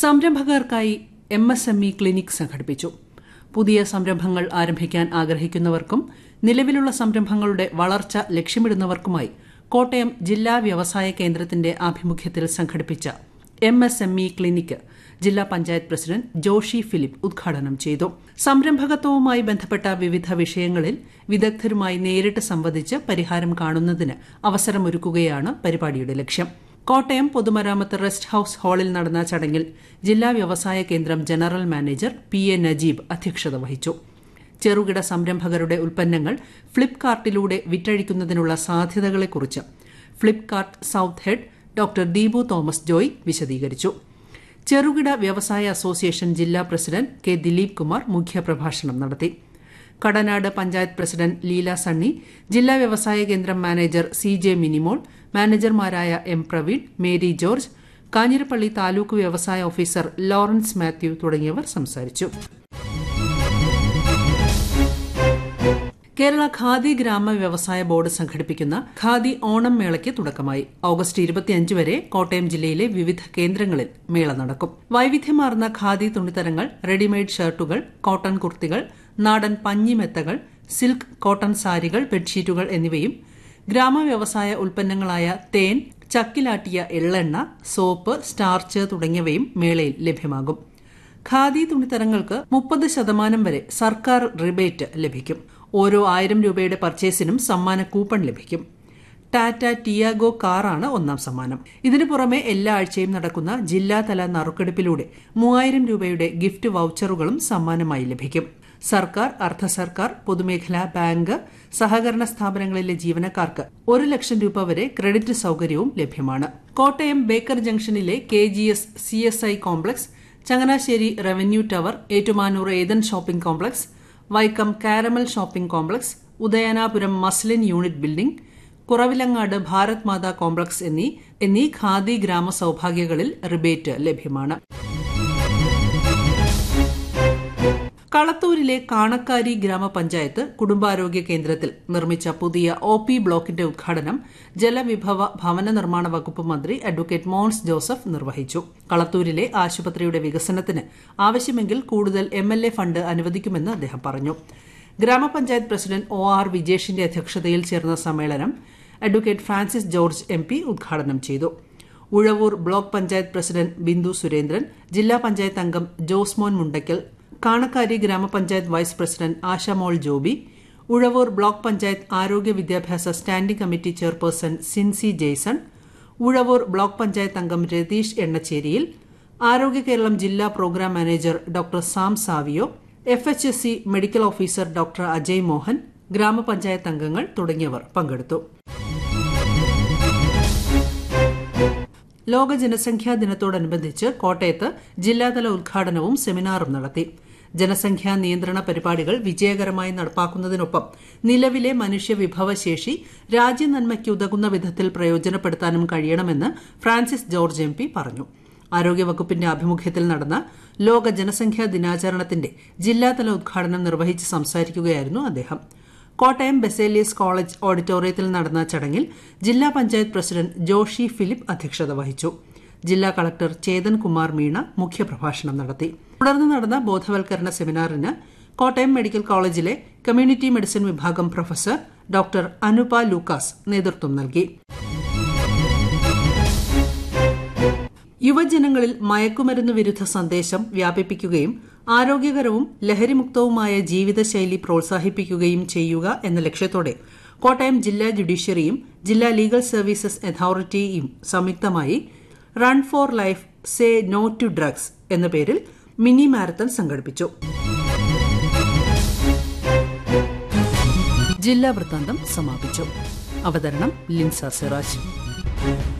സംരംഭകർക്കായി M S M E clinic സംഘടിപ്പിച്ചു പുതിയ സംരംഭങ്ങൾ ആരംഭിക്കാൻ ആഗ്രഹിക്കുന്നവർക്കും നിലവിലുള്ള സംരംഭങ്ങളുടെ വളർച്ച ലക്ഷ്യമിടുന്നവർക്കുമായി കോട്ടയം ജില്ലാ വ്യവസായ കേന്ദ്രത്തിന്റെ ആഭിമുഖ്യത്തിൽ സംഘടിപ്പിച്ച M S M E clinic ജില്ലാ പഞ്ചായത്ത് പ്രസിഡന്റ് ജോഷി ഫിലിപ്പ് ഉദ്ഘാടനം ചെയ്തു സംരംഭകത്വവുമായി ബന്ധപ്പെട്ട വിവിധ വിഷയങ്ങളിൽ വിദഗ്ധരുമായി നേരിട്ട് സംവദിച്ച് പരിഹാരം കാണുന്നതിന് അവസരമൊരുക്കുകയാണ് പരിപാടിയുടെ ലക്ഷ്യം കോട്ടയം പൊതുമരാമത്ത് റെസ്റ്റ് ഹൌസ് ഹാളിൽ നടന്ന ചടങ്ങിൽ ജില്ലാ വ്യവസായ കേന്ദ്രം general manager P A Najeeb അധ്യക്ഷത വഹിച്ചു ചെറുകിട സംരംഭകരുടെ ഉൽപ്പന്നങ്ങൾ ഫ്ലിപ്കാർട്ടിലൂടെ വിറ്റഴിക്കുന്നതിനുള്ള സാധ്യതകളെക്കുറിച്ച് Flipkart south head doctor Deepu Thomas Joy വിശദീകരിച്ചു ചെറുകിട വ്യവസായ അസോസിയേഷൻ ജില്ലാ പ്രസിഡന്റ് കെ ദിലീപ് കുമാർ മുഖ്യപ്രഭാഷണം നടത്തി കടനാട് പഞ്ചായത്ത് പ്രസിഡന്റ് ലീല സണ്ണി ജില്ലാ വ്യവസായ കേന്ദ്രം മാനേജർ സി ജെ മിനിമോൾ മാനേജർമാരായ എം പ്രവീൺ മേരി ജോർജ് കാഞ്ഞിരപ്പള്ളി താലൂക്ക് വ്യവസായ ഓഫീസർ ലോറൻസ് മാത്യു തുടങ്ങിയവർ സംസാരിച്ചു കേരള ഖാദി ഗ്രാമ വ്യവസായ ബോർഡ് സംഘടിപ്പിക്കുന്ന ഖാദി ഓണം മേളയ്ക്ക് തുടക്കമായി ഓഗസ്റ്റ് ഇരുപത്തിയഞ്ച് വരെ കോട്ടയം ജില്ലയിലെ വിവിധ കേന്ദ്രങ്ങളിൽ മേള നടക്കും വൈവിധ്യമാർന്ന ഖാദി തുണിത്തരങ്ങൾ റെഡിമെയ്ഡ് ഷർട്ടുകൾ കോട്ടൺ കുർത്തികൾ നാടൻ പഞ്ഞിമെത്തകൾ സിൽക്ക് കോട്ടൺ സാരികൾ ബെഡ്ഷീറ്റുകൾ എന്നിവയും ഗ്രാമ വ്യവസായ ഉൽപ്പന്നങ്ങളായ തേൻ ചക്കിലാട്ടിയ എള്ളെണ്ണ സോപ്പ് സ്റ്റാർച്ച് തുടങ്ങിയവയും മേളയിൽ ലഭ്യമാകും ഖാദി തുണിത്തരങ്ങൾക്ക് മുപ്പത് ശതമാനം വരെ സർക്കാർ റിബേറ്റ് ലഭിക്കും ഓരോ ആയിരം രൂപയുടെ പർച്ചേസിനും സമ്മാന കൂപ്പൺ ലഭിക്കും ടാറ്റ ടിയാഗോ കാറാണ് ഒന്നാം സമ്മാനം ഇതിനു പുറമെ എല്ലാ ആഴ്ചയും നടക്കുന്ന ജില്ലാതല നറുക്കെടുപ്പിലൂടെ മൂവായിരം രൂപയുടെ ഗിഫ്റ്റ് വൌച്ചറുകളും സമ്മാനമായി ലഭിക്കും സർക്കാർ അർദ്ധ സർക്കാർ പൊതുമേഖലാ ബാങ്ക് സഹകരണ സ്ഥാപനങ്ങളിലെ ജീവനക്കാർക്ക് ഒരു ലക്ഷം രൂപ വരെ ക്രെഡിറ്റ് സൌകര്യവും ലഭ്യമാണ് കോട്ടയം ബേക്കർ ജംഗ്ഷനിലെ K G S C S I complex Changanassery revenue tower Ettumanoor Ethan shopping complex Vaikom caramel shopping complex Udayanapuram muslin unit building Kuravilangad Bharat Mata complex എന്നീ എന്നീ ഖാദി ഗ്രാമ സൌഭാഗ്യങ്ങളിൽ റിബേറ്റ് ലഭ്യമാണ് കളത്തൂരിലെ കാണക്കാരി ഗ്രാമപഞ്ചായത്ത് കുടുംബാരോഗ്യ കേന്ദ്രത്തിൽ നിർമ്മിച്ച പുതിയ ഒ പി ബ്ലോക്കിന്റെ ഉദ്ഘാടനം ജലവിഭവ ഭവന നിർമ്മാണ വകുപ്പ് മന്ത്രി അഡ്വക്കേറ്റ് മോൻസ് ജോസഫ് നിർവഹിച്ചു കളത്തൂരിലെ ആശുപത്രിയുടെ വികസനത്തിന് ആവശ്യമെങ്കിൽ കൂടുതൽ എം എൽ എ ഫണ്ട് അനുവദിക്കുമെന്ന് അദ്ദേഹം പറഞ്ഞു ഗ്രാമപഞ്ചായത്ത് പ്രസിഡന്റ് ഒ ആർ വിജേഷിന്റെ അധ്യക്ഷതയിൽ ചേർന്ന സമ്മേളനം advocate Francis George M P ഉദ്ഘാടനം ചെയ്തു ഉഴവൂർ ബ്ലോക്ക് പഞ്ചായത്ത് പ്രസിഡന്റ് ബിന്ദു സുരേന്ദ്രൻ ജില്ലാ പഞ്ചായത്ത് അംഗം ജോസ്മോൻ മുണ്ടയ്ക്കൽ കാണക്കാരി ഗ്രാമപഞ്ചായത്ത് vice president Ashamol Joby Uzhavoor block panchayat ആരോഗ്യ വിദ്യാഭ്യാസ standing committee chairperson Sincy Jaison Uzhavoor block panchayat അംഗം രതീഷ് എണ്ണച്ചേരിയിൽ ആരോഗ്യ കേരളം ജില്ലാ programme manager doctor Sam Savio F H S C medical officer doctor Ajay Mohan ഗ്രാമപഞ്ചായത്ത് അംഗങ്ങൾ തുടങ്ങിയവർ പങ്കെടുത്തു ലോക ജനസംഖ്യാ ദിനത്തോടനുബന്ധിച്ച് കോട്ടയത്ത് ജില്ലാതല ഉദ്ഘാടനവും സെമിനാറും നടത്തി ജനസംഖ്യാ നിയന്ത്രണ പരിപാടികൾ വിജയകരമായി നടപ്പാക്കുന്നതിനൊപ്പം നിലവിലെ മനുഷ്യ വിഭവശേഷി രാജ്യനന്മയ്ക്ക് ഉതകുന്ന വിധത്തിൽ പ്രയോജനപ്പെടുത്താനും കഴിയണമെന്ന് ഫ്രാൻസിസ് ജോർജ് എം പി പറഞ്ഞു ആരോഗ്യവകുപ്പിന്റെ ആഭിമുഖ്യത്തിൽ നടന്ന ലോക ജനസംഖ്യാ ദിനാചരണത്തിന്റെ ജില്ലാതല ഉദ്ഘാടനം നിർവഹിച്ച് സംസാരിക്കുകയായിരുന്നു അദ്ദേഹം കോട്ടയം ബെസേലിയസ് കോളേജ് ഓഡിറ്റോറിയത്തിൽ നടന്ന ചടങ്ങിൽ ജില്ലാ പഞ്ചായത്ത് പ്രസിഡന്റ് ജോഷി ഫിലിപ്പ് അധ്യക്ഷത വഹിച്ചു ജില്ലാ കളക്ടർ ചേതൻ കുമാർ മീണ മുഖ്യപ്രഭാഷണം നടത്തി തുടർന്ന് നടന്ന ബോധവൽക്കരണ സെമിനാറിന് കോട്ടയം മെഡിക്കൽ കോളേജിലെ കമ്മ്യൂണിറ്റി മെഡിസിൻ വിഭാഗം പ്രൊഫസർ ഡോക്ടർ അനുപ ലൂക്കാസ് നേതൃത്വം നൽകി യുവജനങ്ങളിൽ മയക്കുമരുന്ന് വിരുദ്ധ സന്ദേശം വ്യാപിപ്പിക്കുകയും ആരോഗ്യകരവും ലഹരിമുക്തവുമായ ജീവിതശൈലി പ്രോത്സാഹിപ്പിക്കുകയും ചെയ്യുക എന്ന ലക്ഷ്യത്തോടെ കോട്ടയം ജില്ലാ ജുഡീഷ്യറിയും ജില്ലാ ലീഗൽ സർവീസസ് അതോറിറ്റിയും സംയുക്തമായി run for life say no to drugs എന്ന പേരിൽ മിനി മാരത്തൺ സംഘടിപ്പിച്ചു ജില്ലാ വൃത്താന്തം സമാപിച്ചു അവതരണം ലിൻസ സിറാജ്